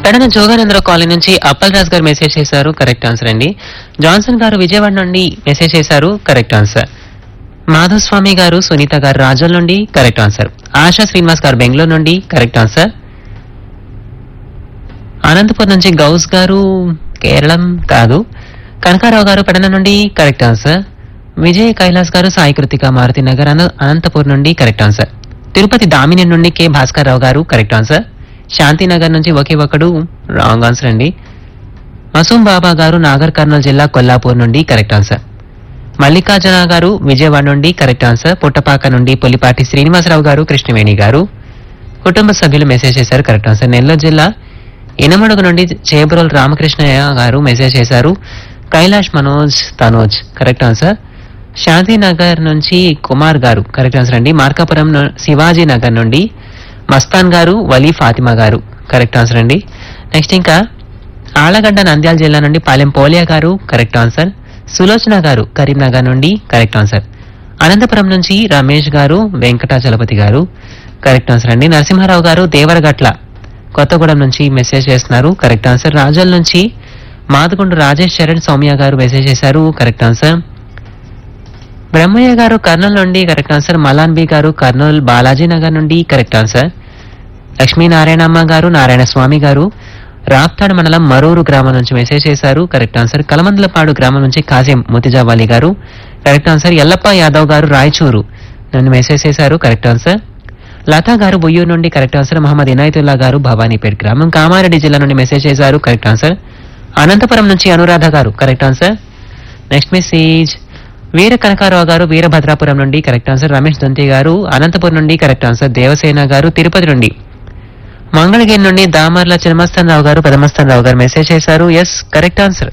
Pedana Jogananda Rao colony నుంచి అప్పల్ రాజ్ గారు message చేశారు కరెక్ట్ ఆన్సర్ అండి జాన్సన్ గారు విజయవాడ నుండి మెసేజ్ చేశారు కరెక్ట్ ఆన్సర్ మాధవస్వామి గారు సునీత గారు రాజోల్ నుండి కరెక్ట్ ఆన్సర్ ఆశా శ్రీనివాస్ గారు బెంగళూరు నుండి కరెక్ట్ ఆన్సర్ అనంతపురం నుంచి గౌస్ గారు కేరళం కాదు కనకారావు గారు పెడన నుండి కరెక్ట్ ఆన్సర్ విజయ్ కైలాస్ గారు సాయి కృతిక మారుతి నగర్ అన- అనంతపూర్ నుండి కరెక్ట్ ఆన్సర్ తిరుపతి దామిని నుండి కె భాస్కర్ రావు గారు కరెక్ట్ ఆన్సర్ శాంతినగర్ నుంచి ఒకే ఒకడు రాంగ్ ఆన్సర్ అండి మసూం బాబా గారు నాగర్ కర్నూలు జిల్లా కొల్లాపూర్ నుండి కరెక్ట్ ఆన్సర్ మల్లికార్జున గారు విజయవాడ నుండి కరెక్ట్ ఆన్సర్ పుట్టపాక నుండి పులిపాటి శ్రీనివాసరావు గారు కృష్ణవేణి గారు కుటుంబ సభ్యులు మెసేజ్ చేశారు కరెక్ట్ ఆన్సర్ నెల్లూరు జిల్లా ఇనమడుగు నుండి చేబ్రోల్ రామకృష్ణయ్య గారు మెసేజ్ చేశారు కైలాష్ మనోజ్ తనోజ్ కరెక్ట్ ఆన్సర్ శాంతినగర్ నుంచి కుమార్ గారు కరెక్ట్ ఆన్సర్ అండి మార్కాపురం ను- శివాజీ నగర్ నుండి మస్తాన్ గారు వలీ ఫాతిమా గారు కరెక్ట్ ఆన్సర్ అండి నెక్స్ట్ ఇంకా ఆళ్లగడ్డ నంద్యాల జిల్లా నుండి పాలెం పోలియా గారు కరెక్ట్ ఆన్సర్ సులోచన గారు కరీంనగర్ నుండి కరెక్ట్ ఆన్సర్ అనంతపురం నుంచి రమేష్ గారు వెంకటాచలపతి గారు కరెక్ట్ ఆన్సర్ అండి నరసింహారావు గారు దేవరగట్ల కొత్తగూడెం నుంచి మెసేజ్ చేస్తున్నారు కరెక్ట్ ఆన్సర్ రాజోల్ నుంచి మాదకొండ రాజేష్ చరణ్ సౌమ్య గారు మెసేజ్ చేశారు కరెక్ట్ ఆన్సర్ బ్రహ్మయ్య గారు కర్నూలు నుండి కరెక్ట్ ఆన్సర్ మలాన్ బి గారు కర్నూలు బాలాజీ నగర్ నుండి కరెక్ట్ ఆన్సర్ లక్ష్మీనారాయణమ్మ గారు నారాయణ స్వామి గారు రాప్తాడు మండలం మరూరు గ్రామం నుంచి మెసేజ్ చేశారు కరెక్ట్ ఆన్సర్ కలమందలపాడు గ్రామం నుంచి కాసిం ముతిజావాలి గారు కరెక్ట్ ఆన్సర్ ఎల్లప్ప యాదవ్ గారు రాయచూరు నన్ను మెసేజ్ చేశారు కరెక్ట్ ఆన్సర్ లతా గారు బొయ్యూరు నుండి కరెక్ట్ ఆన్సర్ మహమ్మద్ ఇనాయతుల్లా గారు భవానీపేట్ గ్రామం కామారెడ్డి జిల్లా నుండి మెసేజ్ చేశారు కరెక్ట్ ఆన్సర్ అనంతపురం నుంచి Anuradha garu correct answer next message Veera Kanakarao garu Veerabhadrapuram నుండి కరెక్ట్ ఆన్సర్ రమేష్ దొంతి గారు అనంతపురం నుండి కరెక్ట్ ఆన్సర్ దేవసేన గారు తిరుపతి నుండి మంగళగిరి నుండి దామర్ల చినమస్తాన్ రావు గారు పెదమస్తాన్ రావు గారు మెసేజ్ చేశారు yes correct answer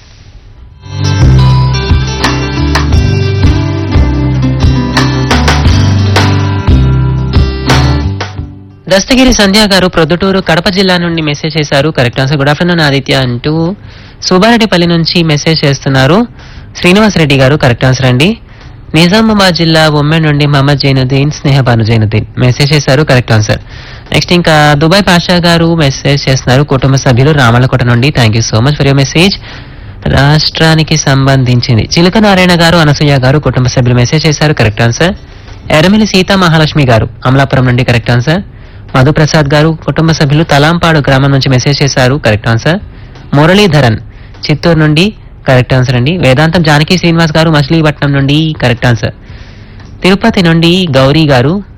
Dastagiri Sandhya garu Proddatur Kadapa జిల్లా నుండి మెసేజ్ చేశారు correct answer good afternoon Aditya అంటూ సుబ్బారెడ్డిపల్లి నుంచి మెసేజ్ చేస్తున్నారు శ్రీనివాస్ రెడ్డి గారు కరెక్ట్ ఆన్సర్ అండి నిజామాబాద్ జిల్లా ఉమ్మెన్ నుండి మహమ్మద్ జైనుద్దీన్ స్నేహబాను జైనుద్దీన్ మెసేజ్ చేశారు కరెక్ట్ ఆన్సర్ నెక్స్ట్ ఇంకా దుబాయ్ పాషా గారు మెసేజ్ చేస్తున్నారు కుటుంబ సభ్యులు రామలకోట నుండి thank you so much for your message రాష్ట్రానికి సంబంధించింది చిలక నారాయణ గారు అనసూయ గారు కుటుంబ సభ్యులు మెసేజ్ చేశారు కరెక్ట్ ఆన్సర్ ఎరమిలి సీతా మహాలక్ష్మి గారు అమలాపురం నుండి కరెక్ట్ ఆన్సర్ మధుప్రసాద్ గారు కుటుంబ సభ్యులు తలాంపాడు గ్రామం నుంచి మెసేజ్ చేశారు కరెక్ట్ ఆన్సర్ మురళీధరన్ చిత్తూరు నుండి కరెక్ట్ ఆన్సర్ అండి వేదాంతం జానకి శ్రీనివాస్ గారు మచిలీపట్నం నుండి కరెక్ట్ ఆన్సర్ తిరుపతి నుండి గౌరీ గారు